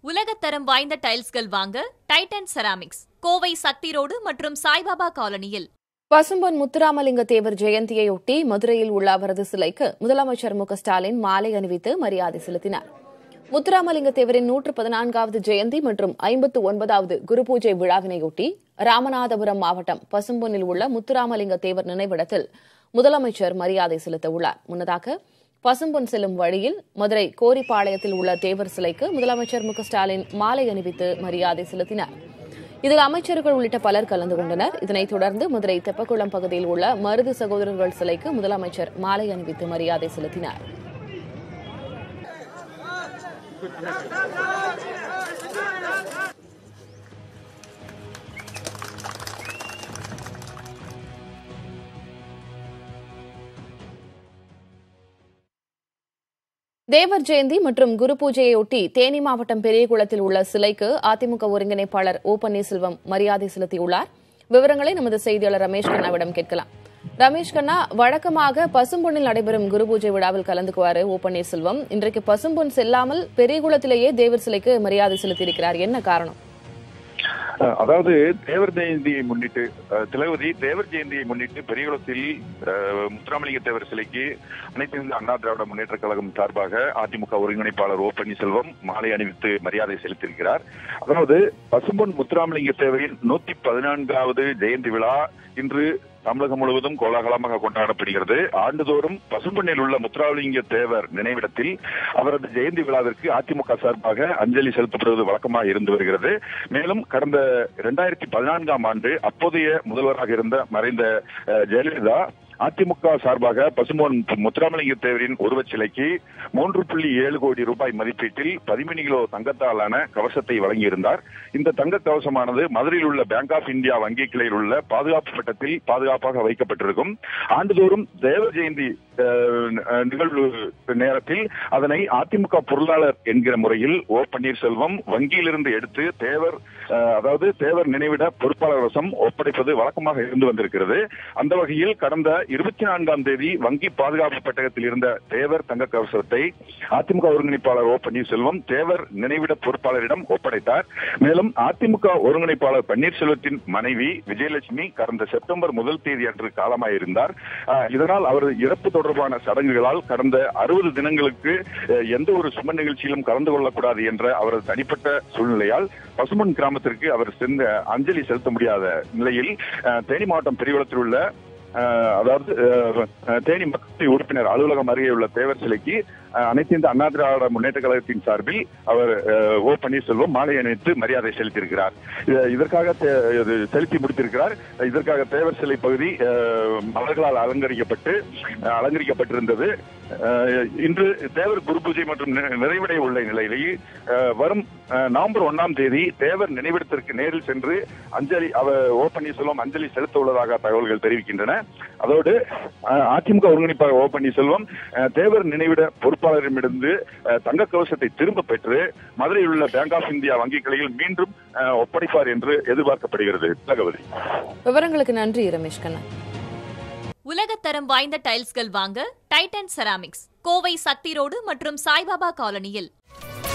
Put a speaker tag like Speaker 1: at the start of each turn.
Speaker 1: உலகத்தரம் வாய்ந்த டைல்ஸ்கள் வாங்க Titan ceramics Kovai Sakthi road மற்றும் சாய்பாபா காலனியில்
Speaker 2: பசும்பொன் முத்துராமலிங்க தேவர் ஜெயந்தியையொட்டி மதுரையில் உள்ள அவரது சிலைக்கு முதலமைச்சர் மு க ஸ்டாலின் மாலை அணிவித்து மரியாதை செலுத்தினார் முத்துராமலிங்க தேவரின் நூற்று பதினான்காவது ஜெயந்தி மற்றும் ஐம்பத்து ஒன்பதாவது குரு பூஜை விழாவினையொட்டி ராமநாதபுரம் மாவட்டம் பசும்பொன்னில் உள்ள முத்துராமலிங்க தேவர் நினைவிடத்தில் முதலமைச்சர் மரியாதை செலுத்த உள்ளார் முன்னதாக பசும்பொன் செல்லும் வழியில் மதுரை கோரிப்பாளையத்தில் உள்ள தேவர் சிலைக்கு முதலமைச்சர் மு க ஸ்டாலின் மாலை அணிவித்து மரியாதை செலுத்தினார் இதில் அமைச்சர்கள் உள்ளிட்ட பலர் கலந்து கொண்டனர் இதனைத் தொடர்ந்து மதுரை தெப்பக்குளம் பகுதியில் உள்ள மருது சகோதரர்கள் சிலைக்கு முதலமைச்சர் மாலை அணிவித்து மரியாதை செலுத்தினார் தேவர் ஜெயந்தி மற்றும் குரு பூஜையொட்டி தேனி மாவட்டம் பெரியகுளத்தில் உள்ள சிலைக்கு அதிமுக ஒருங்கிணைப்பாளர் ஓ பன்னீர்செல்வம் மரியாதை செலுத்தியுள்ளார் விவரங்களை நமது செய்தியாளர் ரமேஷ் கண்ணாவிடம் கேட்கலாம் ரமேஷ் கண்ணா வழக்கமாக பசும்பொன்னில் நடைபெறும் குரு பூஜை விழாவில் கலந்துக்குவாரு ஓ பன்னீர்செல்வம் இன்றைக்கு பசும்பொன் செல்லாமல் பெரியகுளத்திலேயே தேவர் சிலைக்கு மரியாதை செலுத்தியிருக்கிறார் என்ன காரணம்
Speaker 3: அஹ் அதாவது தேவர் ஜெயந்தியை முன்னிட்டு அஹ் திலகவதி தேவர் ஜெயந்தியை முன்னிட்டு பெரியகுளத்தில் அஹ், முத்துராமலிங்க தேவர் சிலைக்கு அனைத்து இந்திய அண்ணா திராவிட முன்னேற்ற கழகம் சார்பாக அதிமுக ஒருங்கிணைப்பாளர் ஓ பன்னீர்செல்வம் மாலை அணிவித்து மரியாதை செலுத்தியிருக்கிறார் அதாவது பசும்பொன் முத்துராமலிங்க தேவரின் நூத்தி பதினான்காவது ஜெயந்தி விழா இன்று தமிழகம் முழுவதும் கோலாகலமாக கொண்டாடப்படுகிறது ஆண்டுதோறும் பசும்பொன்னில் உள்ள முத்துராமலிங்க தேவர் நினைவிடத்தில் அவரது ஜெயந்தி விழாவிற்கு அதிமுக சார்பாக அஞ்சலி செலுத்தப்படுவது வழக்கமாக இருந்து வருகிறது மேலும் கடந்த இரண்டாயிரத்தி பதினான்காம் ஆண்டு அப்போதைய முதல்வராக இருந்த மறைந்த அஹ், ஜெயலலிதா அதிமுக சார்பாக பசும்பொன் முத்துராமலிங்க தேவரின் உருவச் சிலைக்கு மூன்று புள்ளி ஏழு கோடி ரூபாய் மதிப்பீட்டில் பதிமூணு கிலோ தங்கத்தாலான கவசத்தை வழங்கியிருந்தார் இந்த தங்க கவசமானது மதுரையில் உள்ள பேங்க் ஆஃப் இந்தியா வங்கி கிளையில் உள்ள பாதுகாப்பு பட்டத்தில் பாதுகாப்பாக வைக்கப்பட்டிருக்கும் ஆண்டுதோறும் தேவ ஜெயந்தி அஹ், அஹ், நிகழ்வு நேரத்தில் அதனை அதிமுக பொருளாளர் என்கிற முறையில் ஓ பன்னீர்செல்வம் வங்கியிலிருந்து எடுத்து தேவர் அஹ், அதாவது தேவர் நினைவிட பொறுப்பாளர் வசம் ஒப்படைப்பது வழக்கமாக இருந்து வந்திருக்கிறது அந்த வகையில் கடந்த இருபத்தி நான்காம் தேதி வங்கி பாதுகாப்பு பெட்டகத்தில் இருந்த தேவர் தங்க கவசத்தை அதிமுக ஒருங்கிணைப்பாளர் ஓ பன்னீர்செல்வம் தேவர் நினைவிட பொறுப்பாளரிடம் ஒப்படைத்தார் மேலும் அதிமுக ஒருங்கிணைப்பாளர் பன்னீர்செல்வத்தின் மனைவி விஜயலட்சுமி கடந்த செப்டம்பர் முதல் தேதி அன்று காலமாயிருந்தார் அஹ், இதனால் அவரது இறப்பு தொடர்பான சடங்குகளால் கடந்த அறுபது தினங்களுக்கு அஹ், எந்த ஒரு சும நிகழ்ச்சியிலும் கலந்து கொள்ளக்கூடாது என்ற அவரது தனிப்பட்ட சூழ்நிலையால் பசுமன் கிராமத்திற்கு அவர் சென்ற அஞ்சலி செலுத்த முடியாத நிலையில் அஹ், தேனி மாவட்டம் பெரியகுளத்தில் உள்ள அஹ், அதாவது அஹ், அஹ், தேனி மக்கள் உறுப்பினர் அலுவலகம் அருகே உள்ள தேவர் சிலைக்கு அஹ், அனைத்து இந்த அண்ணா திராவிட முன்னேற்ற கழகத்தின் சார்பில் அவர் அஹ், ஓ பன்னீர்செல்வம் மாலை அணிவித்து மரியாதை செலுத்தியிருக்கிறார் இது- இதற்காக தே- இது செலுத்தி முடித்திருக்கிறார் இதற்காக தேவர் சிலை பகுதி அஹ், மலர்களால் அலங்கரிக்கப்பட்டு அஹ், அலங்கரிக்கப்பட்டிருந்தது அஹ், இன்று தேவர் குரு பூஜை மற்றும் நி- நிறைவடைய உள்ள நிலையிலேயே அஹ், வரும் அஹ், நவம்பர் ஒன்னாம் தேதி தேவர் நினைவிடத்திற்கு நேரில் சென்று அஞ்சலி அவர் ஓ பன்னீர்செல்வம் அஞ்சலி செலுத்த உள்ளதாக தகவல்கள் தெரிவிக்கின்றன அதோடு அஹ், அதிமுக ஒருங்கிணைப்பாளர் ஓ பன்னீர்செல்வம் அஹ், தேவர் நினைவிட பொறுப்பாளரிடமிருந்து அஹ், தங்க கவசத்தை திரும்ப பெற்று மதுரையில் உள்ள பேங்க் ஆஃப் இந்தியா வங்கி கிளையில் மீண்டும் அஹ், ஒப்படைப்பார் என்று எதிர்பார்க்கப்படுகிறது தகவல்
Speaker 2: விவரங்களுக்கு நன்றி ரமேஷ் கண்ணா
Speaker 1: உலகத்தரம் வாய்ந்த டைல்ஸ்கள் வாங்க Titan ceramics Kovai Sakthi road மற்றும் சாய்பாபா காலனியில்